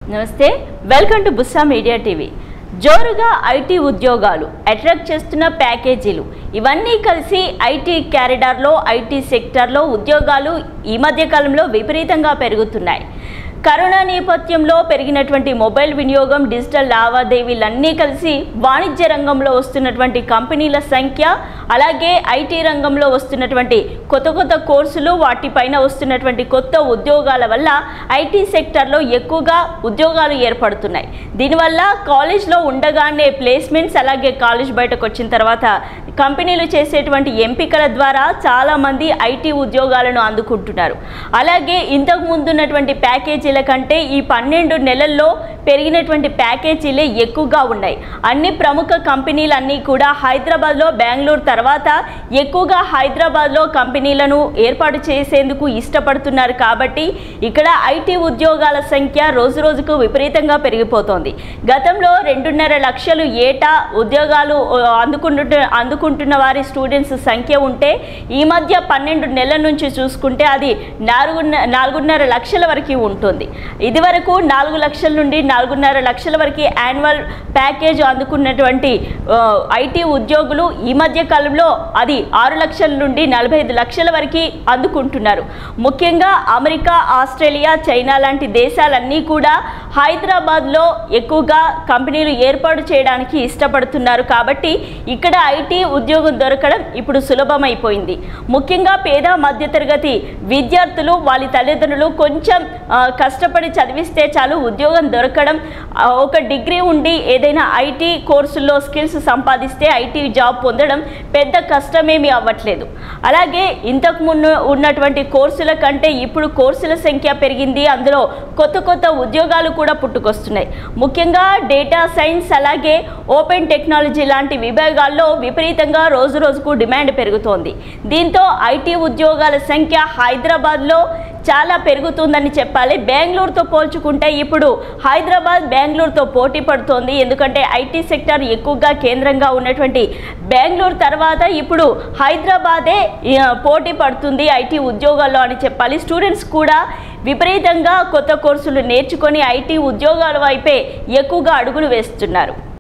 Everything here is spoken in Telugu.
నమస్తే welcome to Bussa media TV జోరుగా ఐటీ ఉద్యోగాలు అట్రాక్ట్ చేస్తున్న ప్యాకేజీలు ఇవన్నీ కలిసి ఐటీ క్యారిడార్లో ఐటీ సెక్టార్లో ఉద్యోగాలు ఈ మధ్య కాలంలో విపరీతంగా పెరుగుతున్నాయి కరోనా నేపథ్యంలో పెరిగినటువంటి మొబైల్ వినియోగం డిజిటల్ లావాదేవీలన్నీ కలిసి వాణిజ్య రంగంలో వస్తున్నటువంటి కంపెనీల సంఖ్య అలాగే ఐటీ రంగంలో వస్తున్నటువంటి కొత్త కొత్త కోర్సులు వాటిపైన వస్తున్నటువంటి కొత్త ఉద్యోగాల వల్ల ఐటీ సెక్టర్లో ఎక్కువగా ఉద్యోగాలు ఏర్పడుతున్నాయి దీనివల్ల కాలేజ్లో ఉండగానే ప్లేస్మెంట్స్ అలాగే కాలేజ్ బయటకు వచ్చిన తర్వాత కంపెనీలు చేసేటువంటి ఎంపికల ద్వారా చాలామంది ఐటీ ఉద్యోగాలను అందుకుంటున్నారు అలాగే ఇంతకు ముందు ఉన్నటువంటి ప్యాకేజీల కంటే ఈ పన్నెండు నెలల్లో పెరిగినటువంటి ప్యాకేజీలే ఎక్కువగా ఉన్నాయి అన్ని ప్రముఖ కంపెనీలన్నీ కూడా హైదరాబాద్లో బెంగళూరు తర్వాత ఎక్కువగా హైదరాబాద్లో కంపెనీలను ఏర్పాటు చేసేందుకు ఇష్టపడుతున్నారు కాబట్టి ఇక్కడ ఐటీ ఉద్యోగాల సంఖ్య రోజు రోజుకు విపరీతంగా పెరిగిపోతోంది గతంలో రెండున్నర లక్షలు ఏటా ఉద్యోగాలు ఆ, అందుకుంటు అందుకుంటున్న వారి స్టూడెంట్స్ సంఖ్య ఉంటే ఈ మధ్య పన్నెండు నెలల నుంచి చూసుకుంటే అది నాలుగున్న నాలుగున్నర లక్షల వరకు ఉంటుంది ఇదివరకు నాలుగు లక్షల నుండి నాలుగున్నర లక్షల వరకు యాన్యువల్ ప్యాకేజ్ అందుకున్నటువంటి ఆ, ఐటీ ఉద్యోగులు ఈ మధ్య కాలంలో అది ఆరు లక్షల నుండి నలభై ఐదు లక్షల వరకు అందుకుంటున్నారు ముఖ్యంగా అమెరికా ఆస్ట్రేలియా చైనా లాంటి దేశాలన్నీ కూడా హైదరాబాద్లో ఎక్కువగా కంపెనీలు ఏర్పాటు చేయడానికి ఇష్టపడుతున్నారు కాబట్టి ఇక్కడ ఐటీ ఉద్యోగం దొరకడం ఇప్పుడు సులభమైపోయింది ముఖ్యంగా పేద మధ్యతరగతి విద్యార్థులు వాళ్ళ తల్లిదండ్రులు కొంచెం ఆ, కష్టపడి చదివిస్తే చాలు ఉద్యోగం దొరకడం ఆ, ఒక డిగ్రీ ఉండి ఏదైనా ఐటీ కోర్సుల్లో స్కిల్స్ సంపాదిస్తే ఐటీ జాబ్ పొందడం పెద్ద కష్టమేమీ అవ్వట్లేదు అలాగే ఇంతకు ముందు ఉన్నటువంటి కోర్సుల కంటే ఇప్పుడు కోర్సుల సంఖ్య పెరిగింది అందులో కొత్త కొత్త ఉద్యోగాలు కూడా పుట్టుకొస్తున్నాయి ముఖ్యంగా డేటా సైన్స్ అలాగే ఓపెన్ టెక్నాలజీ లాంటి విభాగాల్లో విపరీతంగా రోజు రోజుకు డిమాండ్ పెరుగుతోంది దీంతో ఐటీ ఉద్యోగాల సంఖ్య హైదరాబాద్లో చాలా పెరుగుతుందని చెప్పాలి బెంగళూరుతో పోల్చుకుంటే ఇప్పుడు హైదరాబాద్ బెంగళూరుతో పోటీ పడుతోంది ఎందుకంటే ఐటీ సెక్టర్ ఎక్కువగా కేంద్రంగా ఉన్నటువంటి బెంగళూరు తర్వాత ఇప్పుడు హైదరాబాదే ఆ, పోటీ పడుతుంది ఐటీ ఉద్యోగాల్లో అని చెప్పాలి స్టూడెంట్స్ కూడా విపరీతంగా కొత్త కోర్సులు నేర్చుకొని ఐటీ ఉద్యోగాల వైపే ఎక్కువగా అడుగులు వేస్తున్నారు